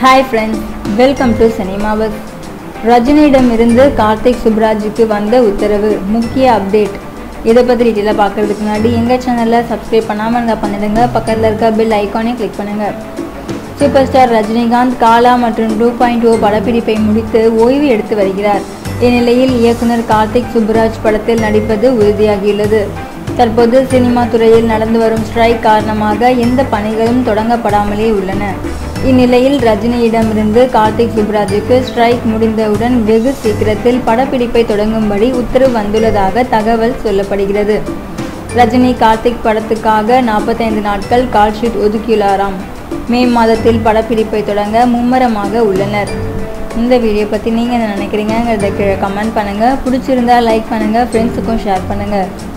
hi friends welcome to சினிமாவஸ் ரஜினியிடமிருந்து கார்த்திக் சுப்ராஜுக்கு வந்த உத்தரவு முக்கிய அப்டேட் இதை பற்றி டீட்டெயிலாக பார்க்குறதுக்கு முன்னாடி எங்கள் சேனலில் சப்ஸ்கிரைப் பண்ணாமல் இருந்தால் பண்ணிடுங்க பக்கத்தில் இருக்க பெல் ஐக்கானையும் கிளிக் பண்ணுங்கள் சூப்பர் ஸ்டார் ரஜினிகாந்த் காலா மற்றும் டூ பாயிண்ட் ஓ படப்பிடிப்பை முடித்து ஓய்வு எடுத்து வருகிறார் இந்நிலையில் இயக்குனர் கார்த்திக் சுப்புராஜ் படத்தில் நடிப்பது உறுதியாகியுள்ளது தற்போது சினிமா துறையில் நடந்து வரும் ஸ்ட்ரைக் காரணமாக எந்த பணிகளும் தொடங்கப்படாமலே உள்ளன இந்நிலையில் ரஜினியிடமிருந்து கார்த்திக் சுப்ராஜுக்கு ஸ்ட்ரைக் முடிந்தவுடன் வெகு சீக்கிரத்தில் படப்பிடிப்பை தொடங்கும்படி உத்தரவு வந்துள்ளதாக தகவல் சொல்லப்படுகிறது ரஜினி கார்த்திக் படத்துக்காக நாற்பத்தைந்து நாட்கள் கால்ஷீட் ஒதுக்கியுள்ளாராம் மே மாதத்தில் படப்பிடிப்பை தொடங்க மும்மரமாக உள்ளனர் இந்த வீடியோ பற்றி நீங்கள் என்ன நினைக்கிறீங்கிறத கீழே கமெண்ட் பண்ணுங்கள் பிடிச்சிருந்தா லைக் பண்ணுங்கள் ஃப்ரெண்ட்ஸுக்கும் ஷேர் பண்ணுங்கள்